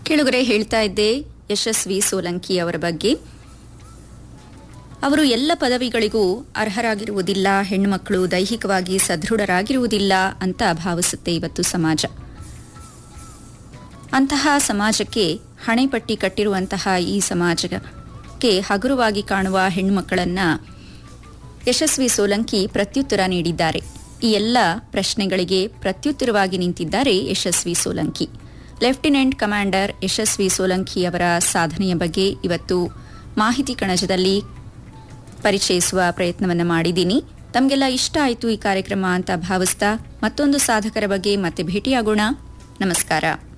ಕೆಳಗರೆ ಹೇಳ್ತಾ ಇದ್ದೆ ಯಶಸ್ವಿ ಸೋಲಂಕಿ ಅವರ ಬಗ್ಗೆ ಅವರು ಎಲ್ಲ ಪದವಿಗಳಿಗೂ ಅರ್ಹರಾಗಿರುವುದಿಲ್ಲ ಹೆಣ್ಣುಮಕ್ಕಳು ದೈಹಿಕವಾಗಿ ಸದೃಢರಾಗಿರುವುದಿಲ್ಲ ಅಂತ ಭಾವಿಸುತ್ತೆ ಇವತ್ತು ಸಮಾಜ ಅಂತಹ ಸಮಾಜಕ್ಕೆ ಹಣೆಪಟ್ಟಿ ಕಟ್ಟಿರುವಂತಹ ಈ ಸಮಾಜಕ್ಕೆ ಹಗುರವಾಗಿ ಕಾಣುವ ಹೆಣ್ಣುಮಕ್ಕಳನ್ನ ಯಶಸ್ವಿ ಸೋಲಂಕಿ ಪ್ರತ್ಯುತ್ತರ ನೀಡಿದ್ದಾರೆ ಈ ಎಲ್ಲ ಪ್ರಶ್ನೆಗಳಿಗೆ ಪ್ರತ್ಯುತ್ತರವಾಗಿ ನಿಂತಿದ್ದಾರೆ ಯಶಸ್ವಿ ಸೋಲಂಕಿ ಲೆಫ್ಟಿನೆಂಟ್ ಕಮಾಂಡರ್ ಯಶಸ್ವಿ ಸೋಲಂಕಿ ಅವರ ಸಾಧನೆಯ ಬಗ್ಗೆ ಇವತ್ತು ಮಾಹಿತಿ ಕಣಜದಲ್ಲಿ ಪರಿಚಯಿಸುವ ಪ್ರಯತ್ನವನ್ನು ಮಾಡಿದ್ದೀನಿ ತಮಗೆಲ್ಲ ಇಷ್ಟ ಆಯಿತು ಈ ಕಾರ್ಯಕ್ರಮ ಅಂತ ಭಾವಿಸ್ತಾ ಮತ್ತೊಂದು ಸಾಧಕರ ಬಗ್ಗೆ ಮತ್ತೆ ಭೇಟಿಯಾಗೋಣ ನಮಸ್ಕಾರ